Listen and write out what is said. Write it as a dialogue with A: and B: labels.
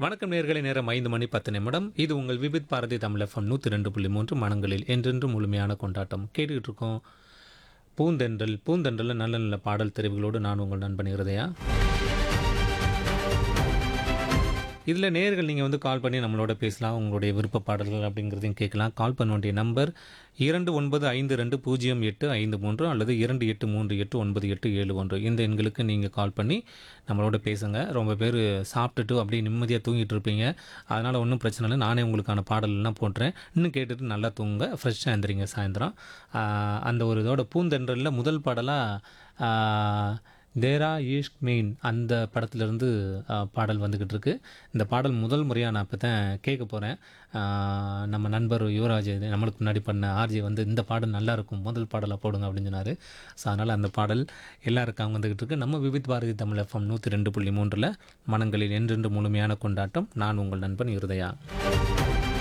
A: வணக்கம் நேர்களை நேரம் ஐந்து மணி பத்து நிமிடம் இது உங்கள் விபித் பாரதி தமிழ் எஃப்எம் நூற்றி ரெண்டு புள்ளி மூன்று மனங்களில் என்றென்று முழுமையான கொண்டாட்டம் கேட்டுக்கிட்டு இருக்கோம் பூந்தென்றல் பூந்தென்றலில் நல்ல நல்ல பாடல் தெரிவுகளோடு நான் உங்கள் நண்பன் இருதயா இதில் நேர்கள் நீங்கள் வந்து கால் பண்ணி நம்மளோட பேசலாம் உங்களுடைய விருப்ப பாடல்கள் அப்படிங்கிறதையும் கேட்கலாம் கால் பண்ண வேண்டிய நம்பர் இரண்டு ஒன்பது ஐந்து ரெண்டு பூஜ்ஜியம் எட்டு ஐந்து மூன்று அல்லது இரண்டு எட்டு மூன்று எட்டு ஒன்பது எட்டு ஏழு ஒன்று இந்த எண்களுக்கு நீங்கள் கால் பண்ணி நம்மளோட பேசுங்க ரொம்ப பேர் சாப்பிட்டுட்டு அப்படியே நிம்மதியாக தூங்கிட்டு இருப்பீங்க அதனால் ஒன்றும் பிரச்சனை இல்லை நானே உங்களுக்கான பாடல்லாம் போட்டுறேன் இன்னும் கேட்டுட்டு நல்லா தூங்க ஃப்ரெஷ்ஷாக எழுந்திரிங்க சாயந்தரம் ஆஹ் அந்த ஒரு இதோட பூந்தென்றலில் முதல் பாடலாக தேரா ஈஷ்க் மெயின் அந்த படத்துலேருந்து பாடல் வந்துக்கிட்டு இருக்கு இந்த பாடல் முதல் முறையாக நான் இப்போ தான் கேட்க போகிறேன் நம்ம நண்பர் யுவராஜ் இது நம்மளுக்கு முன்னாடி பண்ண ஆர்ஜி வந்து இந்த பாடல் நல்லா இருக்கும் முதல் பாடலாக போடுங்க அப்படின்னு சொன்னார் ஸோ அதனால் அந்த பாடல் எல்லாருக்கும் வந்துக்கிட்டு இருக்கு நம்ம விவித் பாரதி தமிழ் எஃப்எம் நூற்றி ரெண்டு புள்ளி மூன்றில் மனங்களில் என்றென்று முழுமையான கொண்டாட்டம் நான் உங்கள் நண்பன் இருதயா